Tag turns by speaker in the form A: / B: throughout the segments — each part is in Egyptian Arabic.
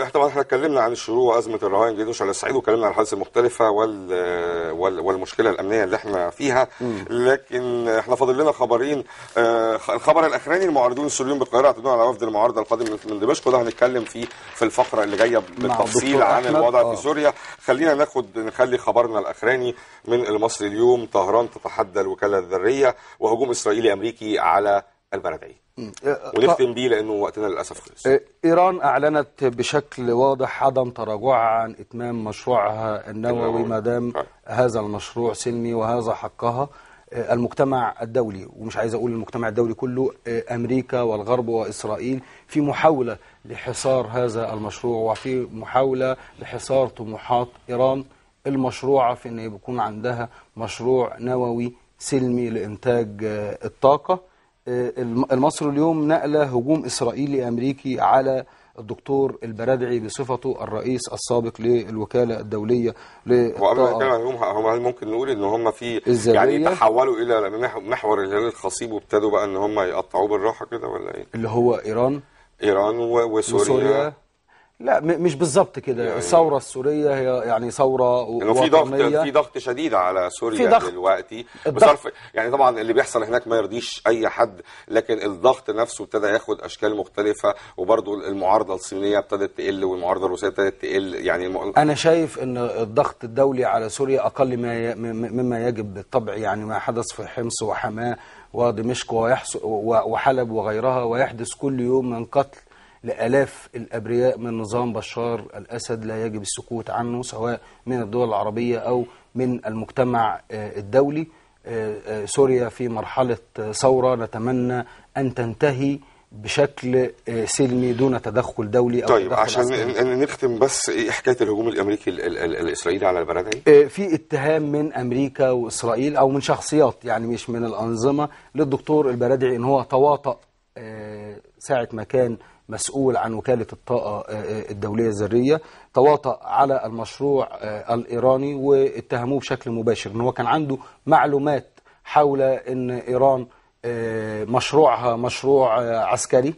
A: طبعا احنا اتكلمنا عن الشروع وازمه الرهائن جدوش على الصعيد واتكلمنا عن الحادث المختلفه وال وال والمشكله الامنيه اللي احنا فيها لكن احنا فاضل لنا خبرين آه، الخبر الاخراني المعارضون السوريون بالقاهره اعتدون على وفد المعارضه القادم من- من دمشق وده هنتكلم فيه في الفقره اللي جايه بالتفصيل
B: الدكتور
A: عن
B: أحمد.
A: الوضع
B: آه.
A: في سوريا خلينا ناخد نخلي خبرنا الاخراني من المصري اليوم طهران تتحدى الوكاله الذريه وهجوم اسرائيلي امريكي على البلديه ونختم بيه لانه وقتنا للاسف خلص
B: إيران أعلنت بشكل واضح عدم تراجعها عن إتمام مشروعها النووي
A: النووي.
B: ما دام
A: آه.
B: هذا المشروع سلمي وهذا حقها آه، المجتمع الدولي ومش عايز أقول المجتمع الدولي كله آه، أمريكا والغرب وإسرائيل في محاولة لحصار هذا المشروع وفي محاولة لحصار طموحات إيران المشروعة في أن يكون عندها مشروع نووي سلمي لإنتاج آه، الطاقة الم- المصري اليوم نقل هجوم إسرائيلي أمريكي على الدكتور البرادعي بصفته الرئيس السابق للوكالة الدولية
A: وقبل ما نتكلم
B: للطاقة
A: عنهم هم هل ممكن نقول ان هم في
B: الذرية.
A: يعني تحولوا الى مح- محور الهلال الخصيب وابتدوا بقى ان هم يقطعوه بالراحه كده ولا ايه؟
B: اللي هو إيران
A: ايران و- وسوريا
B: وسوريا لا م- مش بالظبط كده
A: يعني-
B: الثورة السورية هي يعني ثورة
A: انه في ضغط
B: وطنية.
A: في ضغط شديد على
B: في
A: سوريا
B: ضغط.
A: دلوقتي
B: الضغط.
A: بصرف يعني طبعا اللي بيحصل هناك ما يرضيش اي حد لكن الضغط نفسه ابتدى ياخد اشكال مختلفه وبرضه المعارضه الصينيه ابتدت تقل والمعارضه الروسيه ابتدت تقل يعني الم...
B: أنا شايف أن الضغط الدولي على سوريا أقل ما ي... م- م- مما يجب بالطبع يعني ما حدث في حمص وحماة ودمشق ويحس... و- وحلب وغيرها ويحدث كل يوم من قتل لآلاف الأبرياء من نظام بشار الأسد لا يجب السكوت عنه سواء من الدول العربية أو من المجتمع آه، الدولي آه، آه، سوريا في مرحلة آه، ثورة نتمنى أن تنتهي بشكل آه، سلمي دون تدخل دولي أو
A: طيب
B: تدخل
A: عشان
B: عسكري.
A: ن- ن- نختم بس ايه حكايه الهجوم الامريكي ال- ال- ال- الاسرائيلي على البلدين
B: آه، في اتهام من امريكا واسرائيل او من شخصيات يعني مش من الانظمه للدكتور البرادعي ان هو تواطأ آه، ساعه ما كان مسؤول عن وكاله الطاقه آه، آه، الدوليه الذريه تواطأ على المشروع آه، الايراني واتهموه بشكل مباشر ان هو كان عنده معلومات حول ان ايران آه، مشروعها مشروع آه، عسكري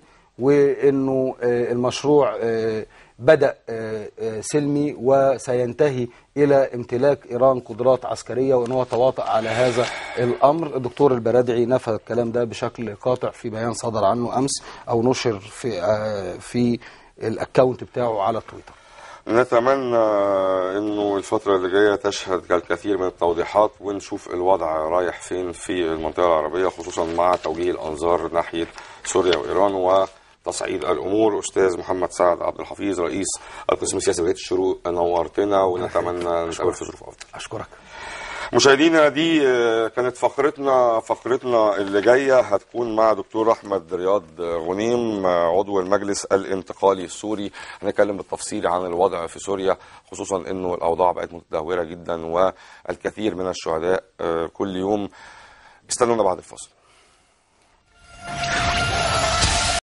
B: وانه آه، المشروع آه، بدأ آه، آه، سلمي وسينتهي إلى امتلاك إيران قدرات عسكرية وأن هو تواطأ على هذا الأمر الدكتور البرادعي نفى الكلام ده بشكل قاطع في بيان صدر عنه أمس أو نشر في آه، في الأكاونت بتاعه على تويتر
A: نتمنى انه الفترة اللي جاية تشهد الكثير من التوضيحات ونشوف الوضع رايح فين في المنطقة العربية خصوصا مع توجيه الانظار ناحية سوريا وايران وتصعيد الامور استاذ محمد سعد عبد الحفيظ رئيس القسم السياسي بجريدة الشروق نورتنا ونتمنى نتقابل في ظروف افضل
B: أشكرك
A: مشاهدينا دي آه، كانت فقرتنا فقرتنا اللي جايه هتكون مع دكتور احمد رياض غنيم آه، عضو المجلس الانتقالي السوري هنتكلم بالتفصيل عن الوضع في سوريا خصوصا انه الاوضاع بقت متدهوره جدا والكثير من الشهداء آه، كل يوم استنونا بعد الفاصل